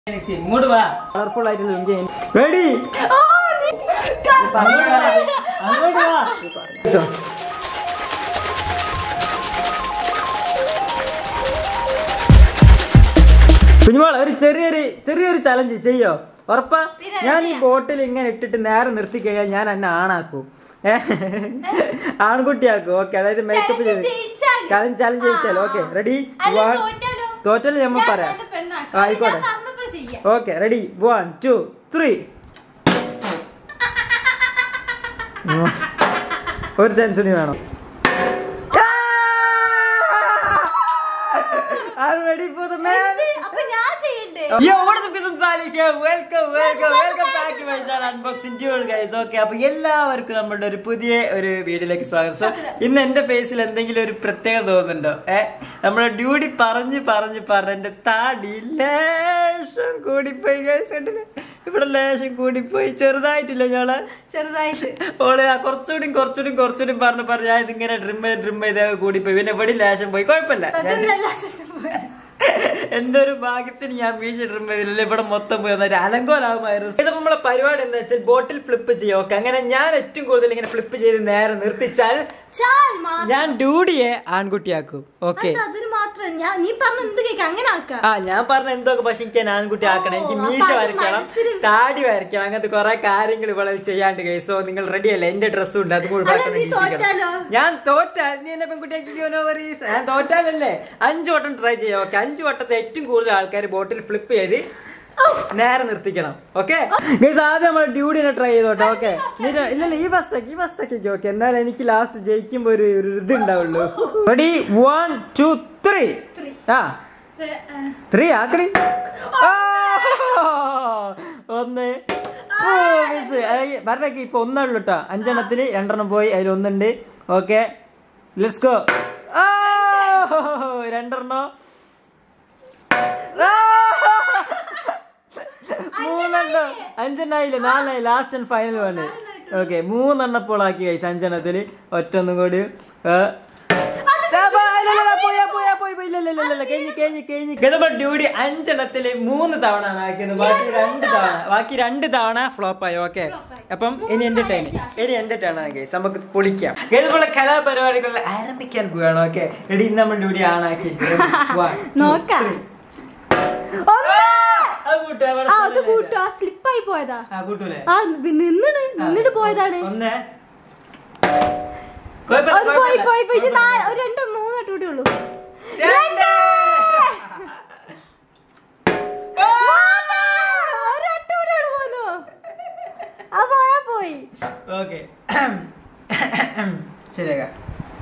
എനിക്ക് ഇങ്ങോട്ട് വാ കളർഫുൾ ആയിട്ടുള്ള ഇന്ത്യ റെഡി അങ്ങോട്ട് വാ കുഞ്ഞുമോളെ ഒരു ചെറിയൊരു ചെറിയൊരു ചലഞ്ച് ചെയ്യോ ഉറപ്പാ ഞാൻ ഈ ബോട്ടിൽ ഇങ്ങനെ ഇട്ടിട്ട് നേരെ നിർത്തി കഴിഞ്ഞാൽ ഞാൻ എന്നെ ആണാക്കും ഏ ആൺകുട്ടിയാക്കും ഓക്കെ അതായത് മേക്കപ്പ് ചെയ്ത് ജയിച്ചാല്. ചലഞ്ച് ചലഞ്ച് ജയിച്ചാൽ ഓക്കെ റെഡി അല്ല, തോറ്റാലോ? തോറ്റല് നമ്മൾ ഞാൻ പറയാം എന്റെ പെണ്ണാക്കാം. ആ, അത് ആയിക്കോട്ടെ ഞാൻ പറഞ്ഞപ്പോൾ ചെയ്യാം. Okay ready one two three ഒരു സെൻസുറി വേണം റെഡി ഫോർ ദ മാൻ എന്ത്? അപ്പൊ ഞാൻ ചെയ്യണ്ടേ Yo, what is up, guys? I'm Salih here. Welcome, welcome, welcome back to my channel Unboxing Duel, guys. Okay, അപ്പൊ എല്ലാവർക്കും നമ്മളുടെ ഒരു പുതിയ ഒരു വീഡിയോയിലേക്ക് സ്വാഗതം സോ ഇന്ന് എന്റെ ഫേസിൽ എന്തെങ്കിലും ഒരു പ്രത്യേകത തോന്നുന്നുണ്ടോ ഏ നമ്മുടെ ഡ്യൂട്ടി പറഞ്ഞ് പറഞ്ഞ് പറഞ്ഞ് എന്റെ താടി ലേശം കൂടിപ്പോയി ഗൈസ് കണ്ടില്ലേ ഇവിടെ ലേശം കൂടിപ്പോയി ചെറുതായിട്ടില്ല ഞങ്ങള് ചെറുതായിട്ട് ഓള് ആ കുറച്ചുകൂടി കുറച്ചുകൂടി കുറച്ചുകൂടി പറഞ്ഞു പറഞ്ഞു ഞാൻ ഇതിങ്ങനെ ഡ്രിം ചെയ്ത് ഡ്രിം ചെയ്ത് കൂടിപ്പോയി പിന്നെ ഇവിടെ ലേശം പോയി കുഴപ്പമില്ല ഞാൻ സത്യം നല്ല സത്യം പോരാ. എന്തൊരു ഭാഗ്യത്തിന് ഞാൻ മീശ ഇടുമ്പോഴില്ല ഇവിടെ മൊത്തം പോയി വന്ന ഒരു അലങ്കോലാകുമായിരുന്നു ഇത് നമ്മളെ പരിപാടി എന്താ വെച്ചാൽ ബോട്ടിൽ ഫ്ലിപ്പ് ചെയ്യും ഓക്കെ അങ്ങനെ ഞാൻ ഏറ്റവും കൂടുതൽ ഇങ്ങനെ ഫ്ലിപ്പ് ചെയ്ത് നേരെ നിർത്തിച്ചാൽ ചാൽ മാത്രം. ഞാൻ ഡ്യൂഡിയെ ആൺകുട്ടിയാക്കും ഓക്കെ അത് അതിന് മാത്രം ഞാൻ നീ പറഞ്ഞ എന്ത് കേക്ക് അങ്ങനെ ആക്കാം ആ ഞാൻ പറഞ്ഞ എന്തൊക്കെ പക്ഷെ എനിക്ക് ഞാൻ ആൺകുട്ടി ആക്കണം എനിക്ക് ഓ, മീശ അപ്പൊ അത് വരയ്ക്കണം മനസ്സിൽ- താടി വരയ്ക്കണം അങ്ങനത്തെ കുറെ കാര്യങ്ങൾ ഇവിടെ ചെയ്യാണ്ട് കൈ സോ നിങ്ങൾ റെഡി അല്ലേ എന്റെ ഡ്രസ്സും ഉണ്ട് അത് കൂടി അല്ല, പെട്ടെന്ന് നീ ഇരിക്കണം. തോറ്റാലോ? ഞാൻ തോറ്റാൽ നീ എന്നെ പെൺകുട്ടിയാക്കിക്കോ നോ വറീസ് ഞാൻ തോറ്റാലല്ലേ അഞ്ചു വട്ടം ട്രൈ ചെയ്യാം ഓക്കെ അഞ്ചു വട്ടത്തെ ഏറ്റവും കൂടുതൽ ആൾക്കാർ ബോട്ടിൽ ഫ്ലിപ്പ് ചെയ്ത് നേരെ നിർത്തിക്കണം ഓക്കെ ആദ്യം നമ്മൾ ഡ്യൂഡിനെ ട്രൈ ചെയ്തോട്ടെ ഓക്കെ ഇല്ലല്ല ഈ ഫസ്റ്റ് ആക്കി ഈ ഫസ്റ്റ് ആക്കി ഓക്കെ എന്നാൽ എനിക്ക് ലാസ്റ്റ് ജയിക്കുമ്പോ ഒരു ഒരു ഇത് ഉണ്ടാവുള്ളൂ ready one two three Three. ആ ഏ, ഏ. ത്രീ ആക്കടി ആ! ഒന്ന് പറഞ്ഞേക്ക് ഇപ്പൊ ഒന്നുള്ളൂ കേട്ടോ അഞ്ചെണ്ണത്തില് രണ്ടെണ്ണം പോയി അതിൽ ഒന്നുണ്ട് ഓക്കെ ലെറ്റ്സ് ഗോ രണ്ടെണ്ണോ ആ! മൂന്നെണ്ണം അഞ്ചെണ്ണായില്ല നാലായി ലാസ്റ്റ് ആൻഡ് ഫൈനൽ വേണ്ട ഓക്കെ മൂന്നെണ്ണപ്പോൾ ആക്കി കഴിച്ചു അഞ്ചെണ്ണത്തില് ഒറ്റ ഒന്നും കൂടി ഏ. ആ, പോ, ഇല്ല, ഇല്ല, ഇല്ല, പോയാ, പോയാ, പോയി, പോയി, ഇല്ല, ഇല്ല, ഇല്ല, ഇല്ല, കഴിഞ്ഞ്, കഴിഞ്ഞ്, കഴിഞ്ഞ്. ഗതമ ഡ്യൂട്ടി അഞ്ചെണ്ണത്തില് മൂന്ന് തവണ ആണ് ആക്കിയത് ബാക്കി രണ്ട് തവണ ബാക്കി രണ്ട് തവണ ഫ്ലോപ്പ് ആയി ഓക്കെ അപ്പം ഇനി എന്റെ ടേൺ ഇനി എന്റെ ടേൺ ആണ് ഗൈസ് നമുക്ക് പൊളിക്കാം ഗതമുള്ള കലാപരിപാടികൾ ആരംഭിക്കാൻ പോവാണ് ഓക്കെ റെഡി ഇന്ന് നമ്മൾ ഡ്യൂട്ടി ആണാക്കി നോക്കാം. അത് കൂട്ടുക അവിടെ ആ അത് സ്ഥലമില്ല. കൂട്ടു ആ സ്ലിപ്പായി പോയതാ ആ കൂട്ടൂലേ ആ നിന്നിട്ട് നിന്നിട്ട് പോയതാണ് ഒന്ന് കുഴപ്പമില്ല, ഒരു പോയി കുഴപ്പമില്ല, പോയി പോയി ഇത് കുഴപ്പമില്ല. നാ- ഒരു രണ്ട് മൂന്ന് കൂടെ ഉള്ളൂ രണ്ട്. ഒരൊറ്റ കൂടെ ഉള്ളൂ പോലോ ആ പോയാ പോയി ഓക്കെ ശരിയാക്കാം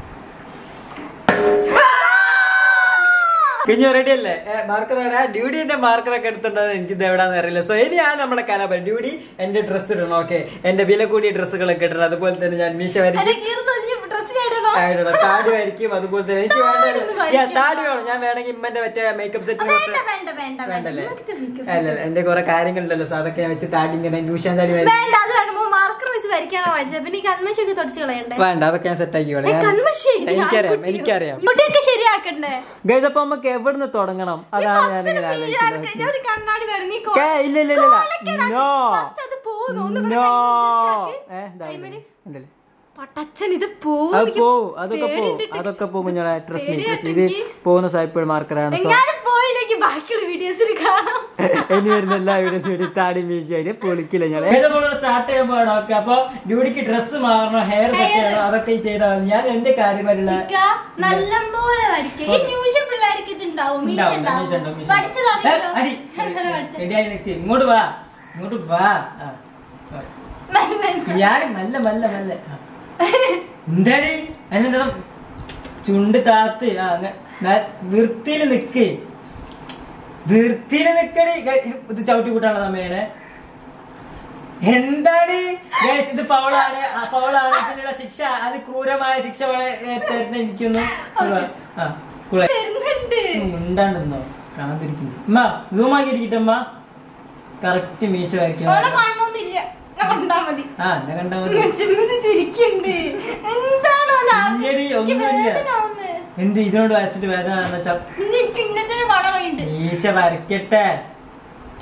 കുഞ്ഞു റെഡി അല്ലേ മാർക്കർ ഡ്യൂഡിന്റെ മാർക്കർ ഒക്കെ എടുത്തിട്ടുണ്ടോ എനിക്ക് ഇത് എവിടാന്ന് അറിയില്ല സോ ഇനിയാണ് നമ്മുടെ കലാപരം ഡ്യൂഡി എന്റെ ഡ്രസ്സ് ഇടണം ഓക്കെ എന്റെ വില കൂടിയ ഡ്രസ്സുകളൊക്കെ ഇടണം അതുപോലെ തന്നെ ഞാൻ മീശ വരയ്ക്കും എന്നെ കീറുന്നൊഞ്ഞ് ഡ്രസ്സിനായിടണോ ആ, ഇടണം. താടി വരയ്ക്കും അതുപോലെ തന്നെ എനിക്ക് താടി വേണ്ട ഒന്നും Yeah, വരയ്ക്കണ്ട. താടി വേണം ഞാൻ വേണമെങ്കിൽ ഇമ്മന്റെ മറ്റേ മേക്കപ്പ് സെറ്റ് വേണ്ട വേണ്ട വേണ്ട വേണ്ടല്ലേ നമുക്ക് makeup അല്ല അല്ല, എന്റെ കുറെ കാര്യങ്ങളുണ്ടല്ലോ സോ അതൊക്കെ ഞാൻ വെച്ച് താടി ഇങ്ങനെ ന്യൂഷൻ താടി വരയ്ക്കും വേണ്ട അത് വേണ്ട മാർക്കർ വെച്ച് വരയ്ക്കാണോ വായിച്ചത് പിന്നെ ഈ കൺമശിയൊക്കെ തുടച്ച് കളയണ്ടേ വേണ്ട അതൊക്കെ ഞാൻ സെറ്റ് ആക്കി ഏ, കൺമശി ഇത് എനിക്കറിയാം ആൺകുട്ടിയോ? എനിക്കറിയാം മുടിയൊക്കെ ശരിയാക്കണ്ടേ ഗൈസ് അപ്പൊ നമുക്ക് എവിടുന്ന് തുടങ്ങണം അതാണ് ഞാൻ ഇങ്ങനെ ആലോചിക്കുന്നത് ഞാൻ ഒരു കണ്ണാടി വേണം നീ കേ, ഇല്ല ഇല്ല ഇല്ല നോ First അത് പോകുന്നു. ഒന്ന് ഇവിടെ നോ കൈ ഒന്ന് just ഏ ആക്ക്. ദാ കൈമേല്. ഉണ്ടല്ലേ. പട്ടച്ചൻ ഇത് പോകും അത് എനിക്ക് പോവും അതൊക്കെ പോവും പേടിയുണ്ട്. അതൊക്കെ പോവും കുഞ്ഞോളെ ട്രസ്റ്റ് മീ പേടിയുണ്ട് ഇത് എനിക്ക്. പോകുന്ന സായിപ്പോൾ മാർക്കറാണ് സോ എങ്ങാനും പോയില്ലെങ്കിൽ ബാക്കിയുള്ള വീഡിയോസിൽ കാണാം ഇനി വരുന്ന എല്ലാ വീഡിയോസും വേണ്ടി താടി മീശായി പൊളിക്കില്ല ഞാൻ സ്റ്റാർട്ട് ചെയ്യാൻ പോകണം ഓക്കെ അപ്പൊ ഡ്യൂട്ടിക്ക് ഡ്രസ്സ് മാറണം ഹെയർ കട്ട് ചെയ്യണം അതൊക്കെ ചെയ്താൽ മതി ഞാൻ എന്റെ കാര്യമായിട്ടുള്ള ഇക്ക നല്ലപോലെ വരയ്ക്കുക ഈ ന്യൂജൻ പിള്ളേർക്ക് ഇത് ഉണ്ടാവും മീശ ഉണ്ടാവും, ഉണ്ടാവും. മീശ ഉണ്ടാവും, മീശ പഠിച്ചു ഉണ്ടാവും. തുടങ്ങിയല്ലോ. ഏ, അടി. എന്താണ് പഠിച്ചത്? റെഡിയായി നിൽക്ക് ഇങ്ങോട്ട് വാ ഇങ്ങോട്ട് വാ ആ. വാ. മെല്ലെ. ഞാൻ നല്ല നല്ല നല്ല എന്താടി അതിനെന്താ ചുണ്ട് താത്ത് ആ അങ്ങ- ന- വൃത്തിയില് നിക്ക് വൃത്തിയില് നിക്കടി ഗ- ഇത് ഇത് ചവിട്ടി കൂട്ടാണ് നമ്മേനെ എന്താണ് Guys, ഇത് ഫൗളാണ് ആ ഫൗളാണ് ഇതിനുള്ള ശിക്ഷ അത് ക്രൂരമായ ശിക്ഷ എനിക്കൊന്നു ആ കുള വരുന്നുണ്ട് ഉണ്ടാണ്ടെന്നോ കാണാതിരിക്കുന്നു അമ്മ സൂം ആക്കി ഇരിക്കട്ടെ അമ്മ കറക്റ്റ് മീശ വരയ്ക്കണം ഓളെ കാണണമെന്നില്ല ഞാൻ കണ്ടാ മതി ആ എന്നെ കണ്ടാ മതി ചെമ്മത് ചിരിക്കണ്ട് എന്താണ് ഓളെ ആഗ്രഹം? ഇല്ലടി, എനിക്ക് ഒന്നുമില്ല. വേദനയാവുന്ന്. എന്ത് ഇതിനോട് വരച്ചിട്ട് വേദന എന്ന് വെച്ചാ ഇന്ന് എനിക്ക് ഇന്നത്തെ കട കഴിഞ്ഞിട്ട് മീശ വരയ്ക്കട്ടെ അവിടെ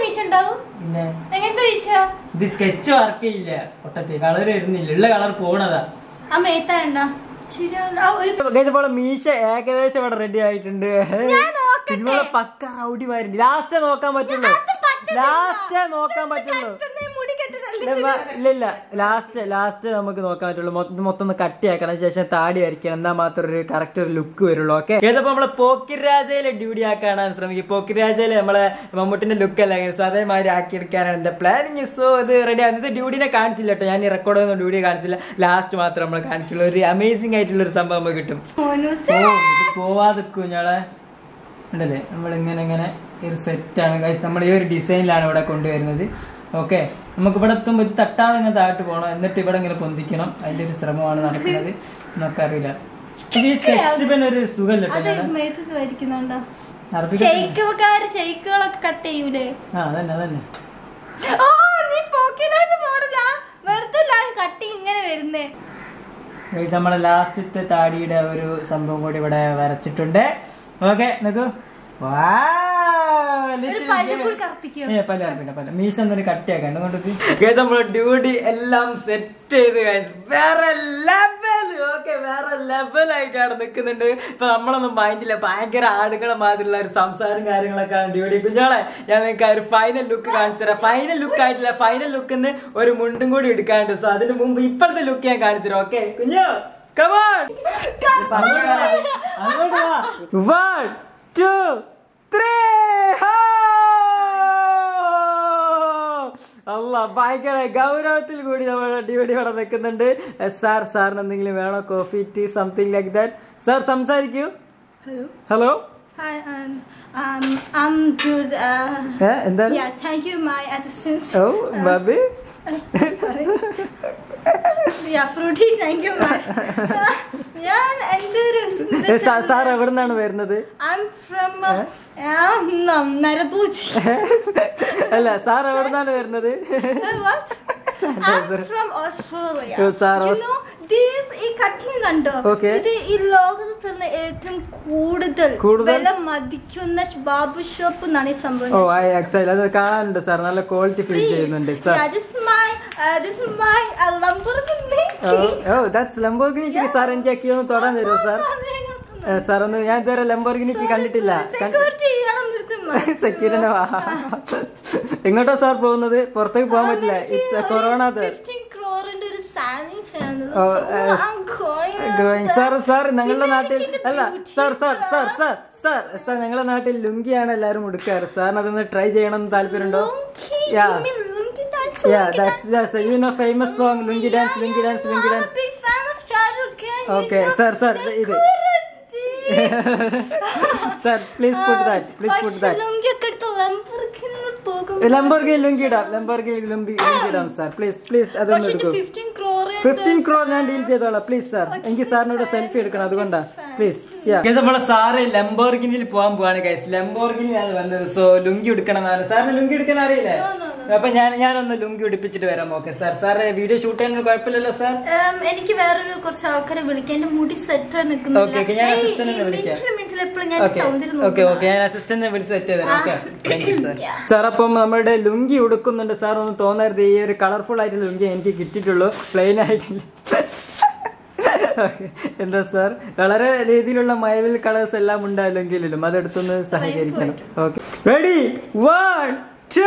മീശ ഉണ്ടാവും പിന്നെ എങ്ങനത്തെ മീശ ഇത് സ്കെച്ച് വർക്ക് ചെയ്യില്ല ഒട്ടത്തെ കളർ വരുന്നില്ല ഉള്ള കളർ പോണതാ ആ മേത്താണ്ടാ ശരിയാ ഒരു ഇതുപോലെ മീശ ഏകദേശം ഇവിടെ റെഡി ആയിട്ടുണ്ട് നോക്കട്ടെ. ഇതുപോലെ പക്ക റൗഡിമാരുണ്ട് ലാസ്റ്റേ നോക്കാൻ പറ്റുള്ളൂ ലാസ്റ്റേ നോക്കാൻ പറ്റുള്ളൂ കഷ്ടന്നെ മുടി കെട്ടിട്ടല്ലേ ഇല്ല, മ- ഇല്ല ഇല്ല ലാസ്റ്റ് ലാസ്റ്റ് നമുക്ക് നോക്കാൻ പറ്റുള്ളൂ മൊത്തം ഇത് മൊത്തം ഒന്ന് കട്ടിയാക്കണം ശേഷം താടി വരയ്ക്കണം എന്നാൽ മാത്രം ഒരു കറക്റ്റ് ഒരു ലുക്ക് വരുള്ളൂ ഓക്കെ ഏതപ്പോ നമ്മളെ പോക്കിർ രാജയിലെ ഡ്യൂട്ടി ആക്കാനാണ് ശ്രമിക്കും പോക്കിർ രാജയിലെ നമ്മളെ മമ്മൂട്ടിന്റെ ലുക്ക് അല്ല സോ അതേമാതിരി ആക്കിയെടുക്കാനാണ് എന്റെ പ്ലാനിങ് സോ ഇത് റെഡി ആണ് ഇത് ഡ്യൂട്ടിനെ കാണിച്ചില്ല കേട്ടോ ഞാൻ ഈ റെക്കോർഡൊന്നും ഡ്യൂട്ടി കാണിച്ചില്ല ലാസ്റ്റ് മാത്രം നമ്മൾ കാണിക്കുള്ളൂ ഒരു അമേസിംഗ് ആയിട്ടുള്ള ഒരു സംഭവം നമുക്ക് കിട്ടും മോനൂസ് ഓ ഇത് പോവാതിക്കും ഞങ്ങളെ ഉണ്ടല്ലേ നമ്മൾ ഇങ്ങനെ ഇങ്ങനെ ഒരു സെറ്റാണ് ഗൈസ് നമ്മൾ ഈ ഒരു ഡിസൈനിലാണ് ഇവിടെ കൊണ്ടുവരുന്നത് ഓക്കെ നമുക്ക് ഇവിടെ എത്തുമ്പോൾ ഇത് തട്ടാതെ ഇങ്ങനെ താഴോട്ട് പോകണം എന്നിട്ട് ഇവിടെ ഇങ്ങനെ പൊന്തിക്കണം അതിന്റെ ഒരു ശ്രമമാണ് നടക്കുന്നത് നമുക്കറിയില്ല ഇത് ഈ സ്കെച്ച് പെൻ ഒരു സുഖമല്ല അത് കേട്ടോ മേത്തത് വരിക്കുന്നുണ്ടോ അറബിക് ഷെയ്ക്കുകാര് ഷെയ്ക്കുകളൊക്കെ കട്ട് ചെയ്യൂലേ ആ അതന്നെ അതന്നെ ഓ നീ പോക്കിനാജ് മോഡലാ വെറുതെ കട്ടി ഇങ്ങനെ വരുന്നേ ഗൈസ് നമ്മളെ ലാസ്റ്റത്തെ താടിയുടെ ഒരു സംഭവം കൂടി ഇവിടെ വരച്ചിട്ടുണ്ട് ഓക്കെ നോക്കൂ ഒരു പല്ലും കൂടി കറുപ്പിക്കോ ഏ, പല്ല് കറുപ്പില്ല, പല്ല്. മീശ ഒന്നൊരു കട്ടിയാക്കണ്ട കൊണ്ട് ഗൈസ് നമ്മള് ഡ്യൂട്ടി എല്ലാം സെറ്റ് ചെയ്ത് ഗൈസ് വേറെ ലെവൽ ഓക്കെ വേറെ ലെവൽ ആയിട്ടാണ് നിൽക്കുന്നുണ്ട് ഇപ്പൊ നമ്മളൊന്നും മൈൻഡില്ല ഭയങ്കര ആടുകളെ മാതിരിയുള്ള ഒരു സംസാരം കാര്യങ്ങളൊക്കെയാണ് ഡ്യൂട്ടി കുഞ്ഞോളെ ഞാൻ നിങ്ങൾക്ക് ആ ഒരു ഫൈനൽ ലുക്ക് കാണിച്ചു തരാം ഫൈനൽ ലുക്ക് ആയിട്ടില്ല ഫൈനൽ ലുക്കിന്ന് ഒരു മുണ്ടും കൂടി എടുക്കാനുണ്ട് സോ അതിന് മുമ്പ് ഇപ്പോഴത്തെ ലുക്ക് ഞാൻ കാണിച്ചു തരാം ഓക്കെ കുഞ്ഞോ കമാൺ അങ്ങോട്ട് വാ വൺ ടു ത്രീ അല്ല ഭയങ്കര ഗൗരവത്തിൽ കൂടി നമ്മൾ ഡ്യൂട്ടി ഇവിടെ നിൽക്കുന്നുണ്ട് സാർ സാറിന് എന്തെങ്കിലും വേണോ coffee tea something like that sir സംസാരിക്കൂ hello hello Hi, um, um, I'm good. Uh, എന്താണ് yeah, thank you, my assistant. ഓ ബാബി Sorry. yeah, fruity, thank you, my. ഞാൻ എന്തൊരു സാർ എവിടെ നിന്നാണ് വരുന്നത് I'm from uh, um, um, നരബൂജി. അല്ല സാർ എവിടെ നിന്നാണ് വരുന്നത് Uh, what? I'm from Australia. Oh, sir, You Aus- know, this ഈ കട്ടിങ് കണ്ടോ Okay. ഇത് ഈ ലോകത്ത് തന്നെ ഏറ്റവും കൂടുതൽ കൂടുതൽ? വില മതിക്കുന്ന ബാബു ഷോപ്പ് എന്നാണ് ഈ സംഭവം ഓ ഐ എക്സൈൽ അത് കാണാനുണ്ട് സാർ നല്ല ക്വാളിറ്റി ഫീൽ ചെയ്യുന്നുണ്ട് sir Yeah, this is my, uh, this is my uh, Lamborghini. ഓ ദാറ്റ്സ് ലംബോർഗിനിക്ക് സാർ എനിക്ക് ഒക്കെ ഒന്ന് തൊടാൻ തരുമോ സാർ സാർ ഒന്ന് ഞാൻ ഇതുവരെ ലംബോർഗിനിക്ക് കണ്ടിട്ടില്ല സെക്യൂരിറ്റി ഇയാളെ നിർത്തുന്നു സെക്യൂരിനെ വാ എങ്ങോട്ടാ സാർ പോകുന്നത് പുറത്തേക്ക് പോകാൻ പറ്റില്ല ഇറ്റ്സ് കൊറോണ ഫിഫ്റ്റീൻ ക്രോറിന്റെ ഒരു സാധനം ചെയ്യുന്നത് Oh, So, uh, I'm going going out sir there. Sir ഞങ്ങളുടെ പിന്നെ നാട്ടിൽ എനിക്ക് അല്ല beauty sir sir sir club. Sir sir sir ഞങ്ങളുടെ നാട്ടിൽ ലുങ്കിയാണ് എല്ലാവരും ഉടുക്കാറ് സാറിന് അതൊന്ന് ട്രൈ ചെയ്യണമെന്ന് താല്പര്യമുണ്ടോ Lungi, Yeah. you mean lungi dance? Yeah, Lungi that's dance? that's you know famous song Lungi Yeah, Dance, Lungi yeah, Dance, no, Lungi I'm Dance. a big fan of Shah Rukh Khan. you Okay, know, sir, sir, the ഇത്. current. Sir, please put that, please put പക്ഷെ that. Lungi ഒക്കെ എടുത്ത് Lamborghini പോകും. Lamborghini lungi ഇടാം Lamborghini lungi lungi ഇടാം sir please please അതൊന്ന് പക്ഷെ ഇത് എടുക്കൂ 15 crore ഫിഫ്റ്റീൻ ക്രോർ ഞാൻ ഡീൽ ചെയ്തോളാം പ്ലീസ് സാർ എനിക്ക് സാറിനോട് സെൽഫി എടുക്കണം അതുകൊണ്ടാ പ്ലീസ് നമ്മളെ സാറ് ലംബോർഗിനിയിൽ പോകാൻ പോവാണ് ഗൈസ് ലംബോർഗിനിയാണ് വന്നത് സോ ലുങ്കി എടുക്കണമെന്നാണ് സാറിന് ലുങ്കി എടുക്കാൻ അറിയില്ലേ No, no, അപ്പൊ ഞാൻ ഞാനൊന്ന് ലുങ്കി ഉടുപ്പിച്ചിട്ട് വരാം okay sir sir video shoot ചെയ്യാനൊന്നും കുഴപ്പമില്ലല്ലോ സാർ ഉം, എനിക്ക് വേറൊരു കുറച്ച് ആൾക്കാരെ വിളിക്കാൻ എന്റെ മുടി സെറ്റ് ആയി Okay, okay, ഞാൻ assistant നെ വിളിക്കാം. മിനിറ്റിൽ മിനിറ്റിൽ എപ്പോഴും ഞാൻ ഓക്കെ സൗന്ദര്യം ഓക്കെ നോക്കുന്നതാ. ഓക്കെ ഞാൻ അസിസ്റ്റന്റിനെ വിളിച്ച് സെറ്റ് ചെയ്തരാം okay thank you sir Yeah. Sir അപ്പം നമ്മുടെ ലുങ്കി ഉടുക്കുന്നുണ്ട് സാർ ഒന്ന് തോന്നരുത് ഈ ഒരു കളർഫുൾ ആയിട്ടുള്ള ലുങ്കി എനിക്ക് കിട്ടിയിട്ടുള്ളൂ പ്ലെയിൻ ആയിട്ടില്ല Okay. എന്താ സാർ വളരെ രീതിയിലുള്ള മയവിൽ കളേഴ്സ് എല്ലാം ഉണ്ടായില്ലെങ്കിലും അതെടുത്തൊന്ന് സഹകരിക്കണം ഓക്കെ റെഡി വൺ ടു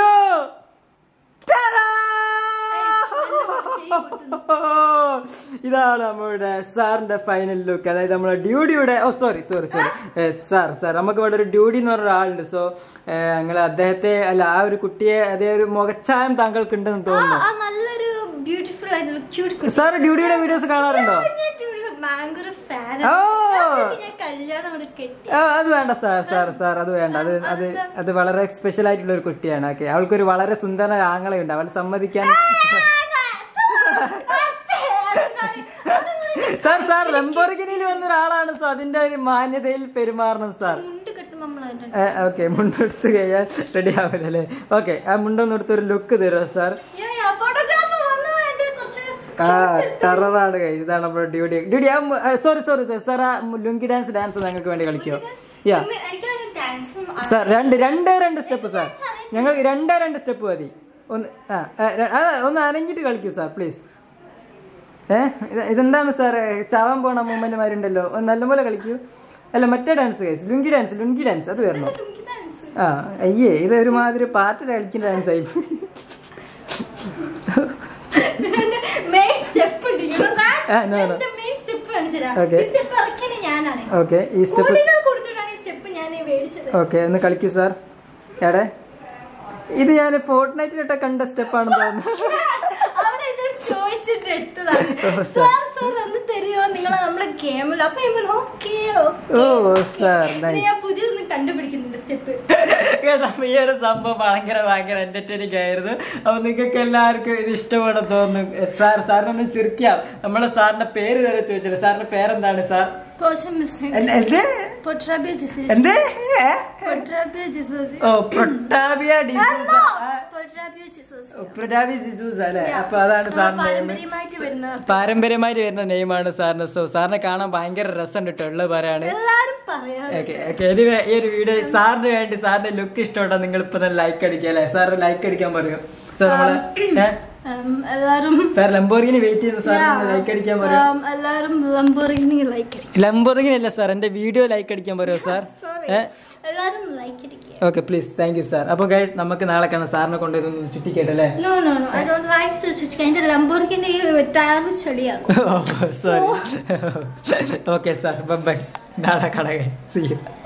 ഇതാണ് നമ്മുടെ സാറിന്റെ ഫൈനൽ ലുക്ക് അതായത് നമ്മുടെ ഡ്യൂഡിയുടെ ഓ sorry sorry sorry sir sir നമുക്ക് ഇവിടെ ഒരു ഡ്യൂഡി എന്ന് പറഞ്ഞ ഒരാളുണ്ട് സോ ഞങ്ങൾ അദ്ദേഹത്തെ അല്ല ആ ഒരു കുട്ടിയെ അതേ ഒരു മുഖച്ചായം താങ്കൾക്ക് ഉണ്ടെന്ന് ആ, തോന്നുന്നു ആ നല്ലൊരു ബ്യൂട്ടിഫുൾ ആയിട്ടുള്ള ക്യൂട്ട് സാർ ഡ്യൂഡിയുടെ വീഡിയോസ് കാണാറുണ്ടോ ഭയങ്കര ഫാൻ ഓ. ഞാൻ കല്യാണം അവിടെ കെട്ടി ആ, അത് വേണ്ട സാർ സാർ സാർ അത് വേണ്ട അത് അത് അത് വളരെ സ്പെഷ്യൽ ആയിട്ടുള്ള ഒരു കുട്ടിയാണ് ഓക്കെ അവൾക്കൊരു വളരെ സുന്ദര ആങ്ങളയുണ്ട് അവൾ സമ്മതിക്കാൻ സാർ സാർ ലംബോർഗിനിയിൽ വന്ന ഒരാളാണ് സോ അതിന്റെ ഒരു മാന്യതയിൽ പെരുമാറണം സാർ മുണ്ട് കെട്ടുമ്പോ നമ്മൾ ഓക്കെ മുണ്ടെടുത്ത് കഴിയാൻ റെഡി ആവില്ല അല്ലേ ഓക്കെ ആ മുണ്ടൊന്ന് എടുത്ത് ഒരു ലുക്ക് തരുമോ സാർ ഫോട്ടോഗ്രാഫർ വന്നു എന്റെ കുറച്ച് ആ ടെററാണ് കൈ ഇതാണ് നമ്മുടെ duty duty sorry sorry sir sir ആ ലുങ്കി ഡാൻസ് ഡാൻസ് ഞങ്ങൾക്ക് വേണ്ടി കളിക്കോ യാ എനിക്ക് ഡാൻസ് ഡാൻസും സാർ രണ്ട് രണ്ടേ രണ്ട് സ്റ്റെപ്പ് സാർ ഞങ്ങൾ രണ്ടേ രണ്ട് സ്റ്റെപ്പ് മതി ഒന്ന് ആ ആ, ര- ആ, ഒന്ന് അനങ്ങിട്ട് കളിക്കൂ സാർ പ്ലീസ് ഏ ഇത് ഇതെന്താണ് സാർ ചാവാൻ പോണ മൂമെന്റുമാരുണ്ടല്ലോ ഒന്ന് നല്ലപോലെ കളിക്കൂ അല്ല മറ്റേ dance case lungi dance lungi dance അത് വരണം ഡാൻസ് ആ അയ്യേ ഇത് ഒരുമാതിരി പാട്ടിൽ കളിക്കുന്ന ഡാൻസ് ആയി മെയിൻ സ്റ്റെപ്പ് ഉണ്ട് you know that? ആ, no, no. എന്റെ മെയിൻ സ്റ്റെപ്പ് കാണിച്ചുതരാം Okay. ഈ സ്റ്റെപ്പ് ഇറക്കിയത് ഞാനാണ് ഓക്കെ ഈ സ്റ്റെപ്പ് കോടികൾ കൊടുത്തിട്ടാണ് ഈ സ്റ്റെപ്പ് ഞാൻ മേടിച്ചത് ഓക്കെ ഒന്ന് കളിക്കൂ സാർ എടെ ഇത് ഞാൻ ഫോർട്ട് നൈറ്റിലിട്ട കണ്ട സ്റ്റെപ്പാണെന്ന് തോന്നുന്നു അവരെ എന്നോട് ചോദിച്ചിട്ട് എടുത്തതാണ് ഓ, സാർ സാർ ഒന്ന് തരുമോ നിങ്ങളെ നമ്മുടെ ഗെയിമിൽ അപ്പൊ ഇവൻ ഓക്കെ ഓ സാർ ഞാൻ നൈസ് പുതിയതൊന്ന് കണ്ടുപിടിക്കുന്നുണ്ട് സ്റ്റെപ്പ് ഈ ഒരു സംഭവം ഭയങ്കര ഭയങ്കര എന്റർടൈനിങ് ആയിരുന്നു അപ്പൊ നിങ്ങൾക്ക് എല്ലാവർക്കും ഇത് ഇഷ്ടപ്പെടും തോന്നുന്നു സാർ സാറിനൊന്ന് ചിരിക്കാം നമ്മളെ സാറിന്റെ പേര് വരെ ചോദിച്ചില്ല സാറിന്റെ പേരെന്താണ് സാർ പോഷൻ മിസ്റ്റേക്ക് എന്ത് എന്ത്? പൊട്രാബിയ ജിസൂസ് എന്ത് ഏ? പൊട്രാബിയ ജിസൂസ് ഓ പ്രൊട്ടാബിയ ഡിസൂസ ആ, പൊട്രാബിയ ജിസൂസ് ഓ, പ്രൊട്ടാബിയ ഡിസൂസ അല്ലെ അപ്പൊ അതാണ് സാറിന്റെ name. പാരമ്പര്യമായിട്ട് വരുന്ന പാരമ്പര്യമായിട്ട് വരുന്ന നെയിമാണ് സാറിന് സോ സാറിനെ കാണാൻ ഭയങ്കര രസം കിട്ടും ഉള്ളത് പറയാണ് എല്ലാരും പറയാം ഓക്കെ ഓക്കെ എനിവേ ഈ ഒരു വീഡിയോ സാറിന് വേണ്ടി സാറിന്റെ ലുക്ക് ഇഷ്ടമുണ്ടോ നിങ്ങൾ ഇപ്പൊ തന്നെ ലൈക്ക് അടിക്കുക അല്ലെ സാർ ലൈക്ക് അടിക്കാൻ പറയൂ സാർ നമ്മള് ഏ? ഉം, എല്ലാരും സാർ ലംബോർഗിന് വെയിറ്റ് ചെയ്യുന്നു സാർ ലൈക്ക് അടിക്കാൻ പറയൂ ഉം, എല്ലാരും ലംബോറിംഗി ലൈക്ക് അടിക്കും ലംബോർഗിന് അല്ല സാർ എന്റെ വീഡിയോ ലൈക്ക് അടിക്കാൻ പറയോ സാർ ഏ എല്ലാരും ലൈക്ക് അടിക്കുക okay please thank you sir അപ്പൊ ഗൈസ് നമുക്ക് നാളെ കാണാം സാറിനെ കൊണ്ട് ഇതൊന്ന് ചുറ്റിക്കേട്ടല്ലേ no no no I don't like to ചുറ്റിക്ക എന്റെ ലംബോർഗിന്റെ ടയർ ചെളിയാകും സോറി ഓക്കെ സാർ ബൈ നാളെ കാണാം സി യു